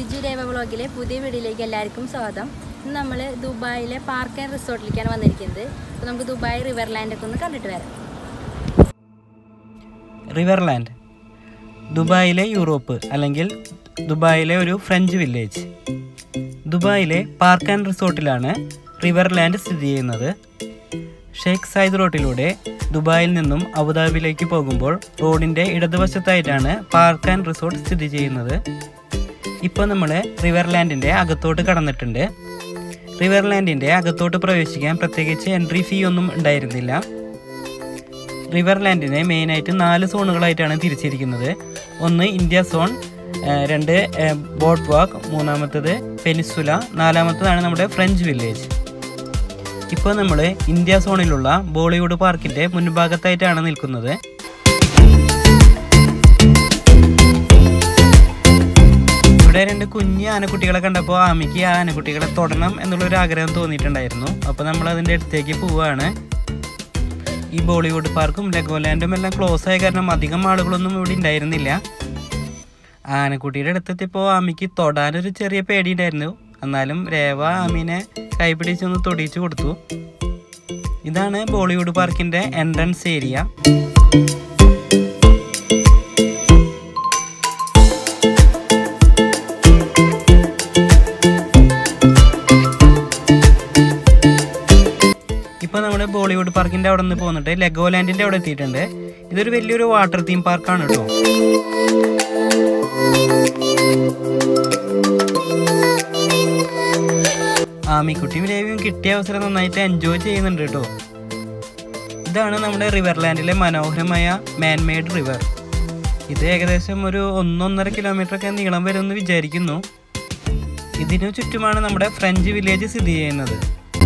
ബിജു രേവ വ്ളോഗിലെ പുതിയ വീഡിയോയിലേക്ക് എല്ലാവർക്കും സ്വാഗതം ഇന്ന് നമ്മൾ ദുബായിലെ പാർക്ക് ആൻഡ് റിസോർട്ടിലേക്കാണ് വന്നിരിക്കുന്നത് അപ്പോൾ നമുക്ക് ദുബായ് റിവർലാൻഡൊക്കെ ഒന്ന് കണ്ടിട്ട് വരാം റിവർലാൻഡ് ദുബായിലെ യൂറോപ്പ് അല്ലെങ്കിൽ ദുബായിലെ ഒരു ഫ്രഞ്ച് വില്ലേജ് ദുബായിലെ പാർക്ക് ആൻഡ് റിസോർട്ടിലാണ് റിവർലാൻഡ് സ്ഥിതി ചെയ്യുന്നത് ഷെയ്ഖ് സായിദ് റോഡിലൂടെ ദുബായിൽ നിന്നും അബുദാബിയിലേക്ക് പോകുമ്പോൾ റോഡിൻ്റെ ഇടതുവശത്തായിട്ടാണ് പാർക്ക് ആൻഡ് റിസോർട്ട് സ്ഥിതി ചെയ്യുന്നത് ഇപ്പോൾ നമ്മൾ റിവർലാൻഡിൻ്റെ അകത്തോട്ട് കടന്നിട്ടുണ്ട് റിവർലാൻഡിൻ്റെ അകത്തോട്ട് പ്രവേശിക്കാൻ പ്രത്യേകിച്ച് എൻട്രി ഫീ ഒന്നും ഉണ്ടായിരുന്നില്ല റിവർലാൻഡിനെ മെയിനായിട്ട് നാല് സോണുകളായിട്ടാണ് തിരിച്ചിരിക്കുന്നത് ഒന്ന് ഇന്ത്യ സോൺ ആ, രണ്ട് ബോട്ട് വാക്ക് മൂന്നാമത്തത് പെനിസുല നാലാമത്തതാണ് നമ്മുടെ ഫ്രഞ്ച് വില്ലേജ് ഇപ്പോൾ നമ്മൾ ഇന്ത്യ സോണിലുള്ള ബോളിവുഡ് പാർക്കിൻ്റെ മുൻഭാഗത്തായിട്ടാണ് നിൽക്കുന്നത് ഇവിടെ രണ്ട് കുഞ്ഞ് ആനക്കുട്ടികളെ കണ്ടപ്പോൾ ആമിക്ക് ആ ആനക്കുട്ടികളെ തൊടണം എന്നുള്ളൊരു ആഗ്രഹം തോന്നിയിട്ടുണ്ടായിരുന്നു അപ്പോൾ നമ്മൾ അതിൻ്റെ അടുത്തേക്ക് പോവുകയാണ് ഈ ബോളിവുഡ് പാർക്കും ലെഗോലാൻഡും എല്ലാം ക്ലോസ് ആയ കാരണം അധികം ആളുകളൊന്നും ഇവിടെ ഉണ്ടായിരുന്നില്ല ആനക്കുട്ടിയുടെ അടുത്തെത്തിയപ്പോൾ ആമിക്ക് തൊടാനൊരു ചെറിയ പേടി ഉണ്ടായിരുന്നു എന്നാലും രേവ ആമീനെ കൈപിടിച്ചൊന്ന് തൊടിയിച്ചു കൊടുത്തു ഇതാണ് ബോളിവുഡ് പാർക്കിന്റെ എൻട്രൻസ് ഏരിയ ഇപ്പോൾ നമ്മൾ ബോളിവുഡ് പാർക്കിന്റെ അവിടെ നിന്ന് പോന്നിട്ട് ലെഗോലാൻഡിന്റെ അവിടെ എത്തിയിട്ടുണ്ട് ഇതൊരു വലിയൊരു വാട്ടർ തീം പാർക്കാണ് കേട്ടോ ആമിക്കുട്ടിയും രവിയും കിട്ടിയ അവസരം നന്നായിട്ട് എൻജോയ് ചെയ്യുന്നുണ്ട് കേട്ടോ ഇതാണ് നമ്മുടെ റിവർലാൻഡിലെ മനോഹരമായ മാൻമെയ്ഡ് റിവർ ഇത് ഏകദേശം ഒരു ഒന്നൊന്നര കിലോമീറ്റർ ഒക്കെ നീളം വരുമെന്ന് വിചാരിക്കുന്നു ഇതിനു ചുറ്റുമാണ് നമ്മുടെ ഫ്രഞ്ച് വില്ലേജ് സ്ഥിതി ചെയ്യുന്നത്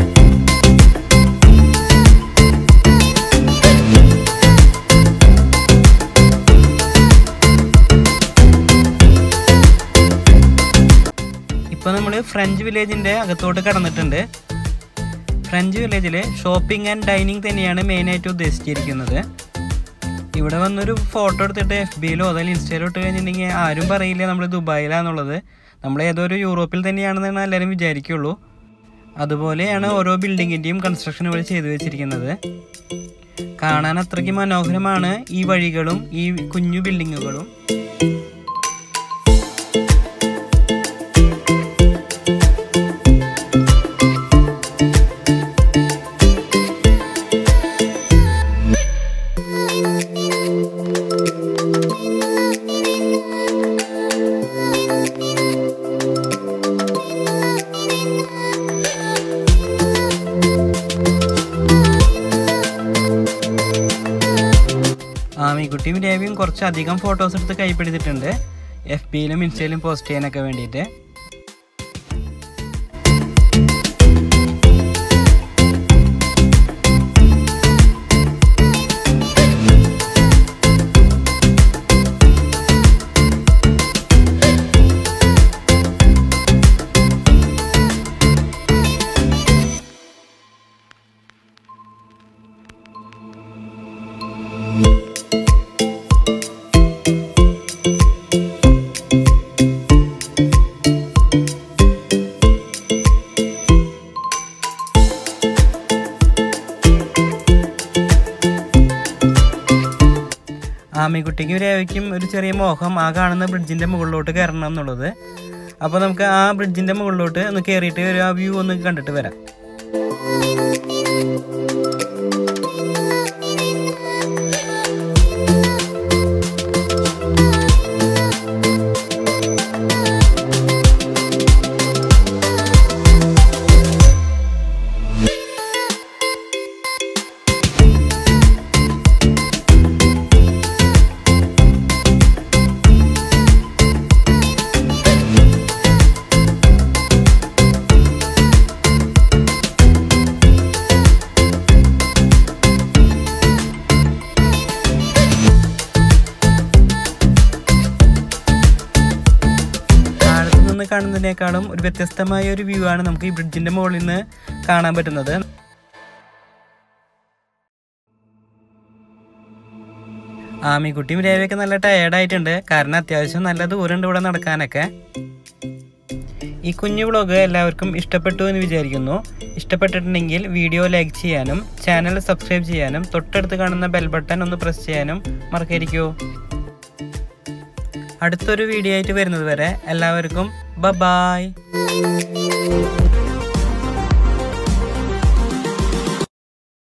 ഇപ്പോൾ നമ്മൾ ഫ്രഞ്ച് വില്ലേജിൻ്റെ അകത്തോട്ട് കടന്നിട്ടുണ്ട് ഫ്രഞ്ച് വില്ലേജിൽ ഷോപ്പിംഗ് ആൻഡ് ഡൈനിങ് തന്നെയാണ് മെയിനായിട്ട് ഉദ്ദേശിച്ചിരിക്കുന്നത് ഇവിടെ വന്നൊരു ഫോട്ടോ എടുത്തിട്ട് എഫ് ബിയിലോ അല്ലെങ്കിൽ ഇൻസ്റ്റയിലോ ഇട്ട് കഴിഞ്ഞിട്ടുണ്ടെങ്കിൽ ആരും പറയില്ല നമ്മൾ ദുബായിലാന്നുള്ളത് നമ്മൾ ഏതോ ഒരു യൂറോപ്പിൽ തന്നെയാണെന്നാണ് എല്ലാവരും വിചാരിക്കുള്ളൂ അതുപോലെയാണ് ഓരോ ബിൽഡിങ്ങിൻ്റെയും കൺസ്ട്രക്ഷൻ ഇവിടെ ചെയ്തു വെച്ചിരിക്കുന്നത് കാണാൻ അത്രയ്ക്ക് മനോഹരമാണ് ഈ വഴികളും ഈ കുഞ്ഞു ബിൽഡിങ്ങുകളും ആമിക്കുട്ടിയും രവിയും കുറച്ചധികം ഫോട്ടോസ് എടുത്ത് കൈപ്പിടിച്ചിട്ടുണ്ട് എഫ് ബിയിലും ഇൻസ്റ്റയിലും പോസ്റ്റ് ചെയ്യാനൊക്കെ വേണ്ടിയിട്ട് ആമിക്കുട്ടിക്കും രേവയ്ക്കും ഒരു ചെറിയ മോഹം ആ കാണുന്ന ബ്രിഡ്ജിന്റെ മുകളിലോട്ട് കയറണം എന്നുള്ളത് അപ്പോൾ നമുക്ക് ആ ബ്രിഡ്ജിന്റെ മുകളിലോട്ട് ഒന്ന് കയറിയിട്ട് ഒരു ആ വ്യൂ ഒന്ന് കണ്ടിട്ട് വരാം താഴത്ത് നിന്ന് കാണുന്നതിനേക്കാളും ഒരു വ്യത്യസ്തമായ ഒരു വ്യൂ ആണ് നമുക്ക് ഈ ബ്രിഡ്ജിന്റെ മുകളിൽ നിന്ന് കാണാൻ പറ്റുന്നത് ആമിക്കുട്ടിയും രേവയൊക്കെ നല്ല ടയേർഡായിട്ടുണ്ട് കാരണം അത്യാവശ്യം നല്ല ദൂരമുണ്ട് ഇവിടെ നടക്കാനൊക്കെ ഈ കുഞ്ഞു വ്ളോഗ് എല്ലാവർക്കും ഇഷ്ടപ്പെട്ടു എന്ന് വിചാരിക്കുന്നു ഇഷ്ടപ്പെട്ടിട്ടുണ്ടെങ്കിൽ വീഡിയോ ലൈക്ക് ചെയ്യാനും ചാനൽ സബ്സ്ക്രൈബ് ചെയ്യാനും തൊട്ടടുത്ത് കാണുന്ന ബെൽ ബട്ടൺ ഒന്ന് പ്രസ് ചെയ്യാനും മറക്കായിരിക്കൂ അടുത്തൊരു വീഡിയോ ആയിട്ട് വരുന്നത് വരെ എല്ലാവർക്കും ബ ബായ്